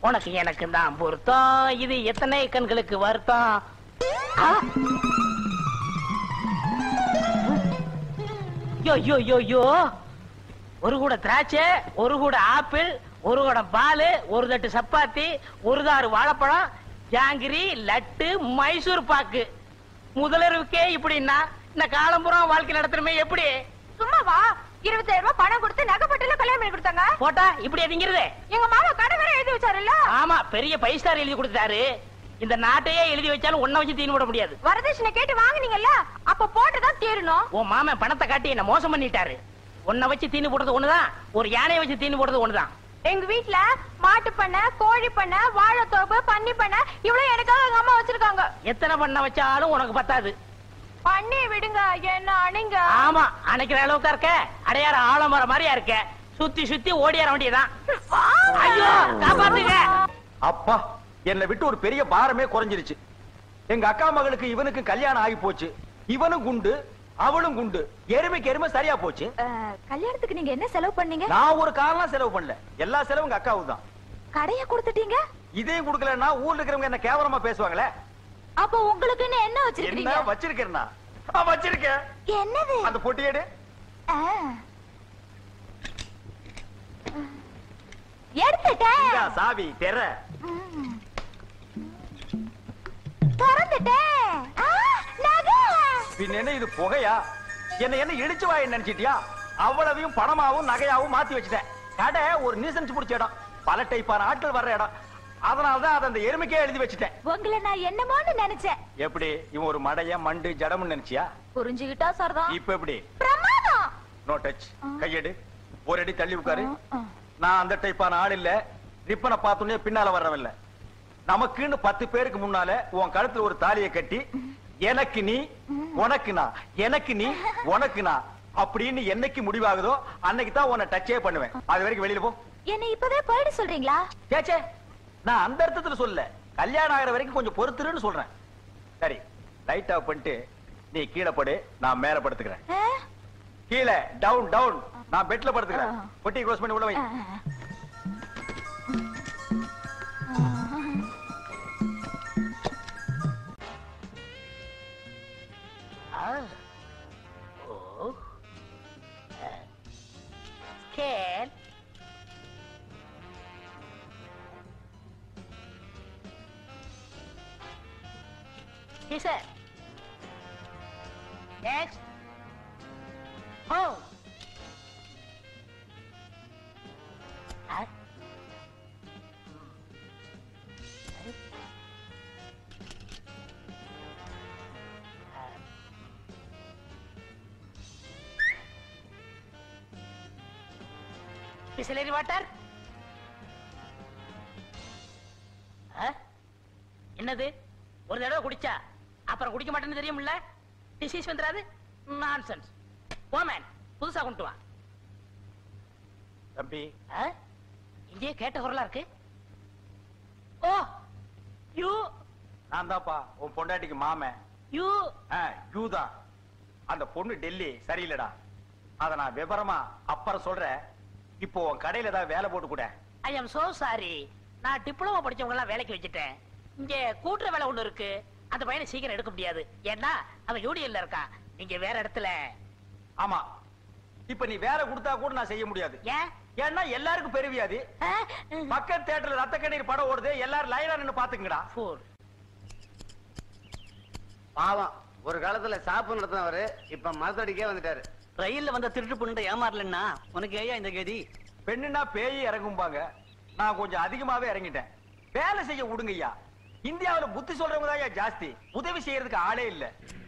உனக்கு எனக்கு தான் பொருத்தம் இது எத்தனை கண்களுக்கு வருத்தம் ஆ! யோ யோ யோ யோ ஒரு கூட திராட்சை ஒரு கூட ஆப்பிள் ஒரு குடம் பால் ஒரு தட்டு சப்பாத்தி ஒரு தாறு வாழைப்பழம் ஜாங்கிரி லட்டு மைசூர் பாக்கு முதலருவுக்கே இப்படின்னா இந்த காலம்புறம் வாழ்க்கை நடத்துறமே எப்படி சும்மாவா இருபத்தாயிரம் ரூபாய் பணம் கொடுத்து நகைப்பட்டுல கல்யாணம் பண்ணி கொடுத்தாங்க போட்டா இப்படி அதிங்கிறது எங்க மாமா கடை வேற எழுதி வச்சாருல்ல ஆமா பெரிய பைஸ்டார் எழுதி கொடுத்தாரு இந்த நாட்டையே எழுதி வச்சாலும் ஒன்ன வச்சு தீனு விட முடியாது வரதட்சணை கேட்டு வாங்குனீங்கல்ல அப்ப போட்டுதான் தீரணும் உன் மாமன் பணத்தை காட்டி என்ன மோசம் பண்ணிட்டாரு உன்னை வச்சு தீனு போடுறது ஒண்ணுதான் ஒரு யானையை வச்சு தீனு போடுறது ஒண்ணுதான் எங்க வீட்ல மாட்டு பண்ணை கோழி பண்ணை வாழைத்தோப்பு பன்னி பண்ணை இவ்வளவு எனக்காக எங்க அம்மா வச்சிருக்காங்க எத்தனை பண்ண வச்சாலும் உனக்கு பத்தாது பண்ணி விடுங்க என்ன அணிங்க ஆமா அணைக்கிற அளவுக்கா இருக்க அடையாற ஆலமரம் மாதிரியா இருக்க சுத்தி சுத்தி ஓடியார வேண்டியதான் ஐயோ காப்பாத்துங்க அப்பா என்னை விட்டு ஒரு பெரிய பாரமே குறைஞ்சிருச்சு எங்க அக்கா மகளுக்கு இவனுக்கு கல்யாணம் ஆகி போச்சு இவனும் குண்டு அவளும் குண்டு எருமைக்கு எருமை சரியா போச்சு கல்யாணத்துக்கு நீங்க என்ன செலவு பண்ணீங்க நான் ஒரு காரணம் செலவு பண்ணல எல்லா செலவும் எங்க அக்காவுக்கு தான் கடைய கொடுத்துட்டீங்க இதையும் கொடுக்கலன்னா ஊர்ல இருக்கிறவங்க என்ன கேவலமா பேசுவாங்களே அப்ப உங்களுக்குன்னு என்ன என்ன வச்சிருக்கீங்க வச்சிருக்கேன்னா நான் வச்சிருக்கேன் என்னது அந்த பொட்டியேடு ஆ. எடுத்துட்டேன் இந்தா சாவி தெர ம். திறந்துட்டேன் ஆ, நகை. பின்ன என்ன இது புகையா என்ன என்ன இடிச்சு வாய் நினைச்சிட்டியா அவ்வளவையும் பணமாவும் நகையாவும் மாத்தி வச்சுட்டேன் கடை ஒரு நீசன்ஸ் பிடிச்ச இடம் பல டைப்பான ஆட்கள் வர்ற இடம் அதனாலதான் அதை அந்த எருமைக்கே எழுதி வச்சுட்டேன் உங்களை நான் என்னமோன்னு நினைச்சேன் எப்படி இவன் ஒரு மடைய மண்டு ஜடம்னு நினைச்சியா புரிஞ்சுகிட்டா சரிதான் இப்ப எப்படி பிரமாதம் நோ டச் கையெடு ஒரு அடி தள்ளி உட்காரு ஆ, ஆ. நான் அந்த டைப்பான ஆள் இல்ல ரிப்பனை பார்த்தோன்னே பின்னால வர்றவன் இல்ல நமக்குன்னு பத்து பேருக்கு முன்னால உன் கழுத்துல ஒரு தாலியை கட்டி எனக்கு நீ உனக்கு நான் எனக்கு நீ உனக்கு நான் அப்படின்னு என்னைக்கு முடிவாகுதோ அன்னைக்கு தான் உன்னை டச்சே பண்ணுவேன் அது வரைக்கும் வெளியில போ என்னை இப்பவே போயிட சொல்றீங்களா சேச்சே நான் அந்த அர்த்தத்துல சொல்ல கல்யாணம் ஆகிற வரைக்கும் கொஞ்சம் பொறுத்துருன்னு சொல்றேன் சரி லைட் ஆஃப் பண்ணிட்டு நீ கீழே படு நான் மேல படுத்துக்கிறேன் ஆ? கீழே டவுன் டவுன் நான் பெட்ல படுத்துக்கிறேன் ஆ. பொட்டி க்ளோஸ் பண்ணி உள்ள வை ஆ. ஆ. ஓ scan Yes, sir. Next. Home. Huh? Bisleri water என்னது ஒரு தடவை குடிச்சா அப்புறம் குடிக்க மாட்டேன்னு தெரியும்ல டிசீஸ் வந்துடாது நான்சென்ஸ் ஓமேன் புதுசா கொண்டு வா தம்பி ஆ? இங்கேயே கேட்ட குரலா இருக்கு ஓ யூ நான் தான்ப்பா உன் பொண்டாட்டிக்கு மாமன் யூ யூ தான் அந்த பொண்ணு டெல்லி சரியில்லடா அத நான் விவரமா அப்புறம் சொல்றேன் இப்போ உன் கடையில ஏதாவது வேலை போட்டு கூட ஐ எம் சோ சாரி நான் டிப்ளமோ படிச்சவங்க எல்லாம் வேலைக்கு வச்சுட்டேன் இங்க கூட்டுற வேலை ஒண்ணு இருக்கு அந்த பையனை சீக்கிரம் எடுக்க முடியாது ஏன்னா அவன் யூடிஎல்ல இருக்கான் நீங்க வேற இடத்துல ஆமா இப்ப நீ வேலை கொடுத்தா கூட நான் செய்ய முடியாது ஏன் ஏன்னா எல்லாருக்கும் பெருவியாது ஆ? பக்கத்து தேட்டர்ல ரத்த கண்ணீர் படம் ஓடுது எல்லாரும் லைனா நின்னு பாத்துக்கங்கடா Fool. பாவம் ஒரு காலத்துல சாப்பு நடத்தினவரு இப்ப மரத்தடிக்கே வந்துட்டாரு ரயில்ல வந்த திருட்டு பொண்ணு ஏமாறலன்னா உனக்கு ஏயா இந்த கதி பெண்ணுனா பேய் இறங்கும்பாங்க நான் கொஞ்சம் அதிகமாவே இறங்கிட்டேன் வேலை செய்ய விடுங்கய்யா இந்தியாவுல புத்தி சொல்றவங்க தான் ஜாஸ்தி உதவி செய்யறதுக்கு ஆளே இல்ல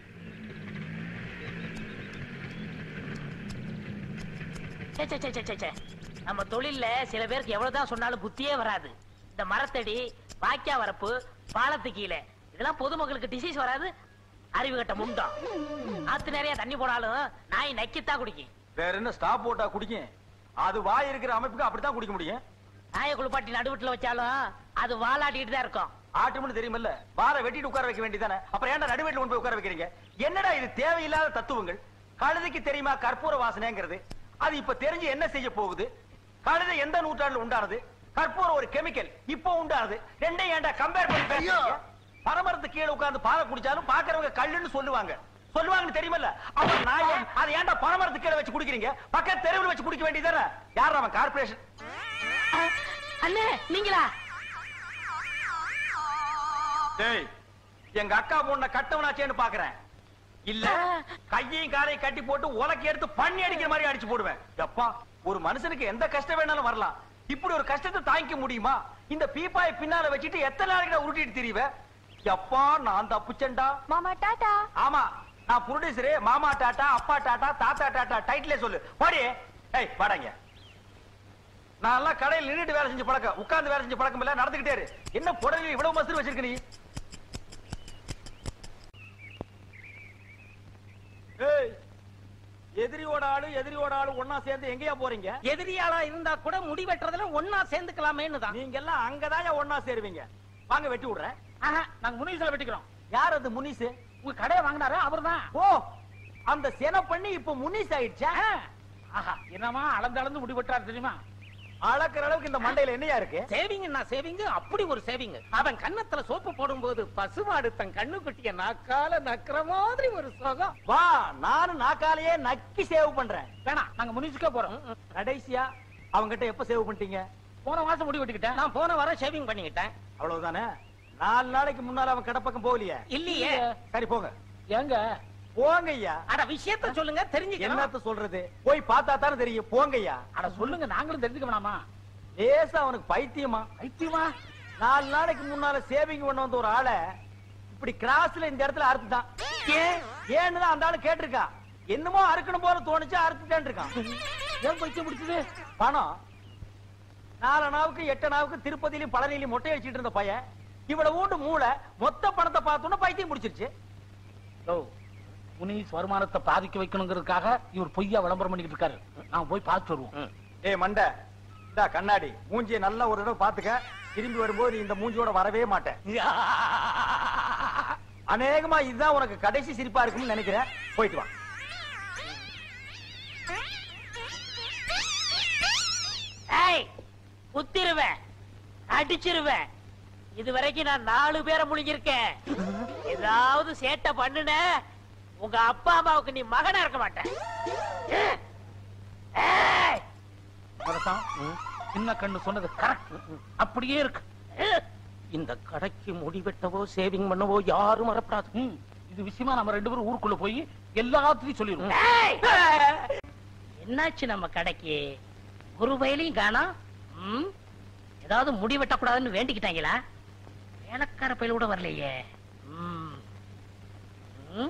சே, சே, சே, சே, சே, சே. நம்ம தொழில்ல சில பேருக்கு எவ்வளவுதான் சொன்னாலும் புத்தியே வராது இந்த மரத்தடி வாக்கியா வரப்பு பாலத்து கீழே இதெல்லாம் பொதுமக்களுக்கு டிசீஸ் வராது அறிவு கட்ட முண்டம் ஆத்து நிறைய தண்ணி போனாலும் நாய் நக்கித்தான் குடிக்கும் வேற என்ன ஸ்டாப் போட்டா குடிக்கும் அது வாய் இருக்கிற அமைப்புக்கு அப்படித்தான் குடிக்க முடியும் நாயை குளிப்பாட்டி நடுவுட்டுல வச்சாலும் அது வாலாட்டிட்டு தான் இருக்கும் ஆட்டும்னு தெரியுமில்ல வார வெட்டிட்டு உட்கார வைக்க வேண்டியதானே அப்புறம் ஏன்டா நடுவேட்டில் கொண்டு போய் உட்கார வைக்கிறீங்க என்னடா இது தேவையில்லாத தத்துவங்கள் கழுதைக்கு தெரியுமா கற்பூர வாசனைங்கிறது அது இப்ப தெரிஞ்சு என்ன செய்ய போகுது கழுதை எந்த நூற்றாண்டுல உண்டானது கற்பூரம் ஒரு கெமிக்கல் இப்போ உண்டாது ரெண்டையும் ஏன்டா கம்பேர் பண்ணி பேசுறீங்க பரமரத்து கீழே உட்கார்ந்து பாலை குடிச்சாலும் பாக்குறவங்க கல்லுன்னு சொல்லுவாங்க சொல்லுவாங்கன்னு தெரியுமல்ல அப்ப நான் ஏன் அதை ஏன்டா பரமரத்து கீழே வச்சு குடிக்கிறீங்க பக்கத்து தெருவில் வச்சு குடிக்க வேண்டியதானே யார் அவன் கார்பரேஷன் அண்ணே நீங்களா டேய் எங்க அக்கா பொண்ண கட்டவனாச்சேன்னு பாக்குறேன் இல்ல கையையும் காலையும் கட்டி போட்டு உலக்கி எடுத்து பண்ணி அடிக்கிற மாதிரி அடிச்சு போடுவேன் எப்பா ஒரு மனுஷனுக்கு எந்த கஷ்டம் வேணாலும் வரலாம் இப்படி ஒரு கஷ்டத்தை தாங்கிக்க முடியுமா இந்த பீப்பாயை பின்னால வச்சுட்டு எத்தனை நாளைக்கு நான் உருட்டிட்டு திரிவேன் எப்பா நான் தப்புச்சேன்டா மாமா டாடா ஆமா நான் புரொடியூசரு மாமா டாட்டா அப்பா டாட்டா தாத்தா டாட்டா டைட்டிலே சொல்லு பாடி ஏய் வாடாங்க நான் எல்லாம் கடையில் நின்னுட்டு வேலை செஞ்சு பழக்கம் உட்கார்ந்து வேலை செஞ்சு பழக்கம் இல்ல நடந்துகிட்டே இரு என்ன புடவை இவ்வளவு மசூர் வச்சிருக்க நீ ஏய் எதிரியோட ஆளு எதிரியோட ஆளு ஒண்ணா சேர்ந்து எங்கேயா போறீங்க எதிரியாளா இருந்தா கூட முடி வெட்டுறதுல ஒன்னா சேர்ந்துக்கலாமேன்னு தான் நீங்க எல்லாம் அங்கதான் ஒண்ணா சேருவீங்க வாங்க வெட்டி விடுறேன் ஆஹா, நாங்க முனிசில வெட்டிக்கிறோம் யார் அது முனிசு உங்க கடையை வாங்கினாரு அவர்தான் ஓ அந்த சென பண்ணி இப்ப முனிஸ் ஆயிடுச்சா ஆ. ஆஹா என்னமா அளந்து அளந்து முடி வெட்டுறாரு தெரியுமா அளக்குற அளவுக்கு இந்த மண்டையில என்னையா இருக்கு சேவிங் சேவிங் அப்படி ஒரு சேவிங் அவன் கன்னத்துல சோப்பு போடும்போது பசுமாடு தன் கண்ணு குட்டிய நாக்கால நக்கிற மாதிரி ஒரு சுகம் வா நானும் நாக்காலேயே நக்கி சேவ் பண்றேன் வேணாம் நாங்க முனிசுக்கே போறோம் கடைசியா அவங்கிட்ட எப்ப சேவ் பண்ணிட்டீங்க போன மாசம் முடி வெட்டிக்கிட்டேன் நான் போன வாரம் ஷேவிங் பண்ணிக்கிட்டேன் அவ்வளவுதானே நாலு நாளைக்கு முன்னால அவன் கடப்பக்கம் போகலையே இல்லையே சரி போங்க ஏங்க போங்க ஐயா அட விஷயத்த சொல்லுங்க தெரிஞ்சுக்கலாம் என்னத்த சொல்றது போய் பார்த்தா தானே தெரியும் போங்க ஐயா அட சொல்லுங்க நாங்களும் தெரிஞ்சுக்க வேணாமா லேசா அவனுக்கு பைத்தியமா ஐத்தியமா நாலு நாளைக்கு முன்னால சேவிங் பண்ண வந்த ஒரு ஆளை இப்படி கிராஸ்ல இந்த இடத்துல அறுத்துட்டான் ஏன் ஏன்னு தான் அந்த ஆளு கேட்டிருக்கா என்னமோ அறுக்கணும் போல தோணுச்சு அறுத்துட்டேன் இருக்கான் ஏன் பைத்தியம் பிடிச்சது பணம் நாலு நாவுக்கு எட்டு நாவுக்கு திருப்பதியிலும் பழனியிலும் மொட்டை அடிச்சிட்டு இருந்த பையன் இவ்வளவு ஊண்டு மூளை மொத்த பணத்தை பார்த்தோன்னா பைத்தியம் முடிச்சிருச்சு ஓ முனிஸ் வருமானத்தை பாதிக்க வைக்கணுங்கிறதுக்காக இவர் பொய்யா விளம்பரம் பண்ணிக்கிட்டு இருக்காரு நான் போய் பார்த்து வருவோம் ஏய் மண்டை இந்தா கண்ணாடி மூஞ்சியை நல்லா ஒரு தடவை பாத்துக்க திரும்பி வரும்போது நீ இந்த மூஞ்சியோட வரவே மாட்டேன் அநேகமா இதுதான் உனக்கு கடைசி சிரிப்பா இருக்கும்னு நினைக்கிறேன் போயிட்டு வா ஏய் குத்திருவேன் அடிச்சிருவேன் இது வரைக்கும் நான் நாலு பேரை முழுங்கிருக்கேன் ஏதாவது சேட்டை பண்ணுன உங்க அப்பா அம்மாவுக்கு நீ மகனா இருக்க மாட்டேன் ஏய்! சின்ன கண்ணு சொன்னது கரெக்ட் அப்படியே இருக்கு இந்த கடைக்கு முடி வெட்டவோ சேவிங் பண்ணவோ யாரும் வரப்படாது இது விஷயமா நம்ம ரெண்டு பேரும் ஊருக்குள்ள போய் எல்லாத்தையும் சொல்லிடுவோம் என்னாச்சு நம்ம கடைக்கு ஒரு வயலையும் காணோம் ம்? ஏதாவது முடி வெட்டக்கூடாதுன்னு வேண்டிக்கிட்டாங்களா வேலைக்கார பயில கூட வரலையே ம். ம்?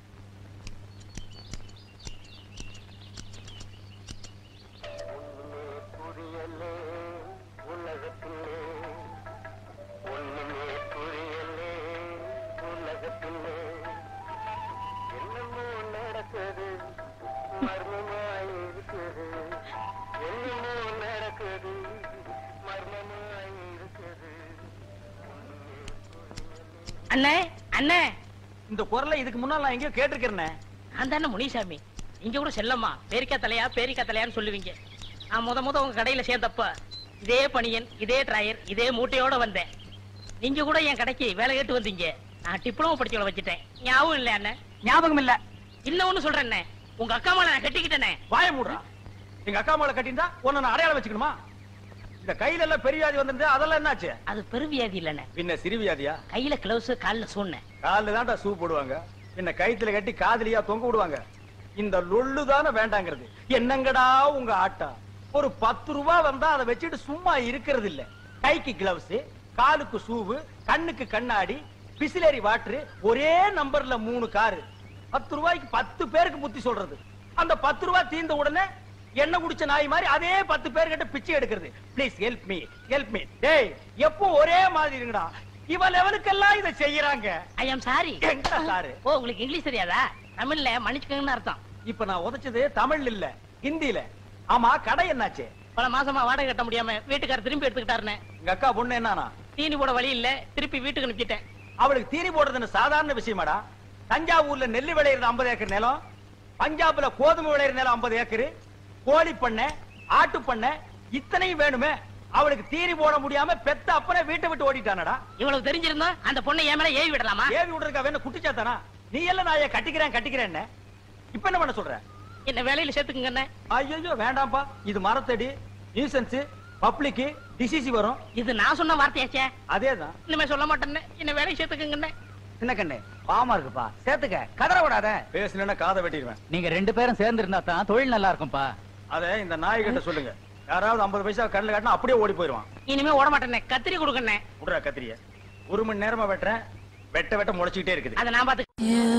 அண்ணே அண்ணே இந்த குரலை இதுக்கு முன்னால் நான் எங்கேயோ கேட்டிருக்கிறேன் நான் தானே முனிசாமி நீங்க கூட செல்லம்மா பேரிக்கா தலையா பேரிக்கா தலையான்னு சொல்லுவீங்க நான் முத முத உங்க கடையில சேர்ந்தப்ப இதே பணியன் இதே டிராயர் இதே மூட்டையோட வந்தேன் நீங்க கூட என் கடைக்கு வேலை கேட்டு வந்தீங்க நான் டிப்ளமோ படிச்சவளை வச்சுட்டேன் ஞாபகம் இல்ல அண்ணே ஞாபகம் இல்ல இன்னொன்னு சொல்றேன் அண்ணே. உங்க அக்கா மேல நான் கட்டிக்கிட்டேனே வாய மூடுறா எங்க அக்கா மேல கட்டியிருந்தா உன்னை நான் அடையாளம் வச்சுக்கணுமா இந்த கையில எல்லாம் பெரிய வியாதி வந்திருந்தா அதெல்லாம் என்னாச்சு அது பெருவியாதி இல்லண்ணே பின்ன சிறுவியாதியா கையில கிளவுஸ் கால்ல சூண்ணேன் காலில் தான்டா சூ போடுவாங்க என்ன கயித்துல கட்டி காதலியா தொங்க விடுவாங்க இந்த லொள்ளு தானே வேண்டாங்கிறது என்னங்கடா உங்க ஆட்டா ஒரு பத்து ரூபா வந்தா அதை வச்சுட்டு சும்மா இருக்கிறது இல்ல கைக்கு கிளவுஸ் காலுக்கு ஷூவு கண்ணுக்கு கண்ணாடி பிசிலரி வாட்டர் ஒரே நம்பர்ல மூணு காரு பத்து ரூபாய்க்கு பத்து பேருக்கு புத்தி சொல்றது அந்த பத்து ரூபாய் தீர்ந்த உடனே என்ன குடிச்ச நாய் மாதிரி அதே பத்து பேர்கிட்ட பிச்சை எடுக்கிறது please help me help me டேய் எப்போ ஒரே மாதிரி இருங்கடா இவ லெவலுக்கெல்லாம் இதை செய்யறாங்க ஐ ஆம் சாரி எங்கடா சாரு ஓ உங்களுக்கு இங்கிலீஷ் தெரியாதா தமிழ்ல மன்னிச்சுக்கங்கன்னு அர்த்தம் இப்ப நான் உதைச்சது தமிழ் இல்ல ஹிந்தில ஆமா கடை என்னாச்சு பல மாசமா வாடகை கட்ட முடியாம வீட்டுக்காரர் திரும்பி எடுத்துக்கிட்டாருன்னு எங்க அக்கா பொண்ணு என்னன்னா தீனி போட வழி இல்ல திருப்பி வீட்டுக்கு அனுப்பிச்சிட்டேன் அவளுக்கு தீனி போடுறதுன்னு சாதாரண விஷயமாடா தஞ்சாவூர்ல நெல்லு விளையிறது 50 ஏக்கர் நிலம் பஞ்சாப்ல கோதுமை விளையிற நிலம் 50 ஏக்கர் கோழி பண்ணை ஆட்டு பண்ணை இத்தனையும் வேணுமே அவளுக்கு தீனி போட முடியாம பெத்த அப்பனே வீட்டை விட்டு ஓடிட்டானடா இவ்வளவு தெரிஞ்சிருந்தா அந்த பொண்ணை என் மேல ஏவி விடலாமா ஏவி விடுறதுக்கா வேணும் குட்டிச்சாத்தானா நீ எல்லாம் நான் ஏன் கட்டிக்கிறேன் கட்டிக்கிறேன் இப்ப என்ன பண்ண சொல்ற என்ன வேலையில சேர்த்துக்குங்க அண்ணே. ஐயோ வேண்டாம்ப்பா இது மரத்தடி நியூசன்ஸ் பப்ளிக் டிசிசி வரும் இது நான் சொன்ன வார்த்தையாச்சே அதேதான் இனிமே சொல்ல மாட்டேன்னு என்ன வேலையை சேர்த்துக்குங்க சின்ன கண்ணு பாவமா இருக்குப்பா சேர்த்துக்க கதற விடாத பேசுனா காதை வெட்டிடுவேன் நீங்க ரெண்டு பேரும் சேர்ந்து இருந்தா தான் தொழில் நல்லா இருக்கும்பா அத இந்த நாய்கிட்ட சொல்லுங்க யாராவது 50 பைசா கண்ணில் காட்டினா அப்படியே ஓடி போயிருவான் இனிமே ஓட மாட்டேனே கத்திரி கொடுக்கண்ணே விடுறா கத்திரிய ஒரு மணி நேரமா வெட்டுறேன் வெட்ட வெட்ட முளைச்சுக்கிட்டே இருக்குது அதை நான் பாத்து You